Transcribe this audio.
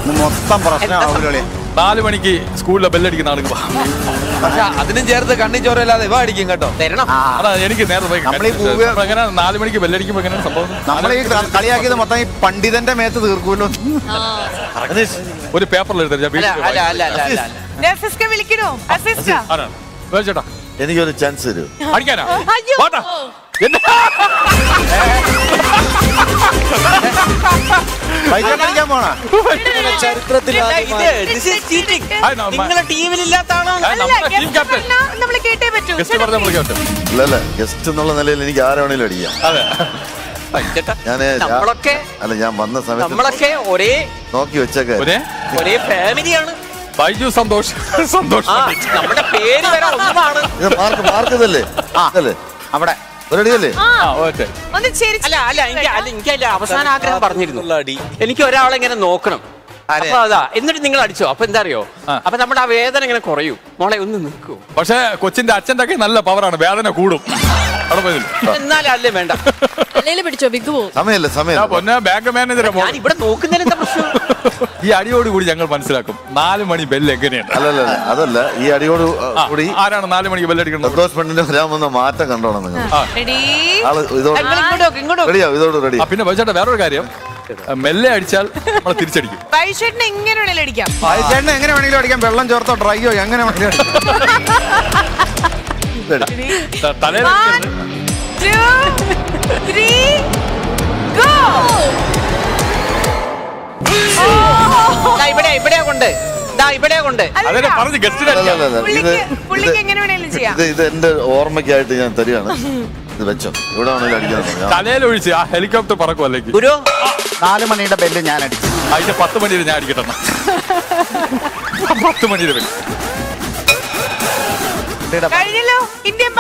ഇത് മൊത്തം പ്രശ്നമാവില്ലേ നാല് മണിക്ക് സ്കൂളിലെ ബെല്ലടിക്കുന്ന ആളുകൾ പക്ഷെ അതിനും ചേർത്ത് കണ്ണി ചോരല്ലാതെ ഇവ അടിക്കും കേട്ടോ തരണം അതാ എനിക്ക് നേരെ പോയി നമ്മളീ പൂവ- അപ്പൊ എങ്ങനെ നാല് മണിക്ക് ബെല്ലടിക്കുമ്പോ എങ്ങനെയാണ് സംഭവം നമ്മളെ ഈ ക- കളിയാക്കിയത് മൊത്തം ഈ പണ്ഡിതന്റെ മേത്ത് തീർക്കൂല്ലോ ഒരു പേപ്പറിൽ എഴുതി അല്ല അല്ല അല്ല അല്ല അല്ല അല്ല നഫിസ്ക വിളിക്കണോ നഫിസ്ക ആരാണ് വേറെ ചേട്ടാ എനിക്കൊരു ചാൻസ് തരൂ അടിക്കാനാ അയ്യോ. വാട്ടാ. എന്നെ പൈസ കളിക്കാൻ പോണ ചരിത്രത്തിൽ ഇത് this is cheating. ആ, നമ്മ- നിങ്ങളെ ടീമിലില്ലാത്താണോ ആ, അല്ല നമ്മുടെ ടീം ഗസ്റ്റ് ക്യാപ്റ്റൻ നമ്മൾ കേട്ടേ പറ്റൂ ഗസ്റ്റ് പറഞ്ഞ നമ്മൾ കേട്ടോ അല്ലല്ല ഗസ്റ്റ് എന്നുള്ള നിലയിൽ എനിക്ക് ആരെ വേണേലും അടിക്കാം അതെ ചേട്ടാ ഞാന് രാ- നമ്മളൊക്കെ അല്ല ഞാൻ വന്ന സമയത്ത് നമ്മളൊക്കെ ഒരേ നോക്കി വെച്ചേക്കെ ഒരേ ഒരേ ഫാമിലിയാണ് ബൈജു സന്തോഷ് സന്തോഷ് ആ നമ്മുടെ പേര് വരെ ഒന്നാണ് ഇത് മാർക്ക് മാർക്ക് ഇതല്ലേ അല്ലേ അവിടെ ഒരടിയല്ലേ ആ ആ ഓക്കെ ഒന്ന് ശരി അല്ല അല്ല എനിക്ക് അല്ല എനിക്ക് അതിന്റെ അവസാന ആഗ്രഹം പറഞ്ഞിരുന്നു ഉള്ള അടി എനിക്ക് ഒരാളെ ഇങ്ങനെ നോക്കണം ആരെ? അപ്പൊ അതാ എന്നിട്ട് നിങ്ങൾ അടിച്ചോ അപ്പൊ എന്താ അറിയോ ആ. അപ്പൊ നമ്മുടെ ആ വേദന ഇങ്ങനെ കുറയും മോളെ ഒന്ന് നിൽക്കൂ പക്ഷെ കൊച്ചിന്റെ അച്ഛന്റെ ഒക്കെ നല്ല പവറാണ് വേദന കൂടും അവിടെ പോയതില്ല എന്നാലും അല്ലേ വേണ്ട അല്ലെങ്കിൽ പിടിച്ചോ ബിഗ് പോകും സമയല്ലേ ഞാൻ സമയം പൊന്നെ ബാങ്ക് മാനേജറെ ഞാൻ ഇവിടെ നോക്കുന്നതിന് എന്താ പ്രശ്നം ഈ അടിയോട് കൂടി ഞങ്ങൾ മനസ്സിലാക്കും നാല് മണി ബെല്ല് എങ്ങനെയാണ് അല്ലല്ല അതല്ല ഈ അടിയോട് ആ, കൂടി ആരാണ് നാല് മണിക്ക് ബെല്ലടിക്കുന്നത് സന്തോഷ് പെണ്ണിന്റെ വരാൻ വന്ന മാറ്റം കണ്ടോണം നിങ്ങൾ റെഡി ആള് ഇതോട് നിങ്ങൾ ഇങ്ങോട്ട് നോക്ക്, ഇങ്ങോട്ട് നോക്ക്. റെഡിയാ ഇതോട് റെഡി ആ പിന്നെ ബൈച്ചേട്ടാ വേറൊരു കാര്യം മെല്ലെ അടിച്ചാൽ നമ്മൾ തിരിച്ചടിക്കും വൈഷേട്ടിന് എങ്ങനെ വേണേലും അടിക്കാം പൈസേട്ടനെ എങ്ങനെ വേണമെങ്കിലും അടിക്കാം വെള്ളം ചോർത്തോ ഡ്രൈയോ എങ്ങനെ വേണമെങ്കിലും അടിക്കാം. ത- തലയിൽ One, two, three, go! ദാ ഇവിടെ ഇവിടെ കൊണ്ട് ദാ ഇവിടെ കൊണ്ട് അതെ പറഞ്ഞ് ഗസ്റ്റിനെ അല്ല, അടിക്കാം അല്ല, അല്ല. ഇത് പുള്ളിക്ക് പുള്ളിക്ക് എങ്ങനെ ഇത് വേണേലും ചെയ്യാം ഇത് ഇത് എന്റെ ഓർമ്മയ്ക്കായിട്ട് ഞാൻ തരികയാണ് ഇത് വെച്ചോ ഇവിടെ വേണേലും അടിക്കാൻ തലയിൽ ഒഴിച്ച് ആ ഹെലികോപ്റ്റർ പറക്കും അല്ലെങ്കിൽ ഗുരു നാല് മണിയുടെ ബെല്ല് ഞാൻ അടിച്ചു അതിന്റെ പത്ത് മണിയിൽ ഞാൻ അടിക്കട്ടെ എന്നാ. പത്ത് മണിയിൽ ബെല്ല് കഴിഞ്ഞല്ലോ ഇന്ത്യ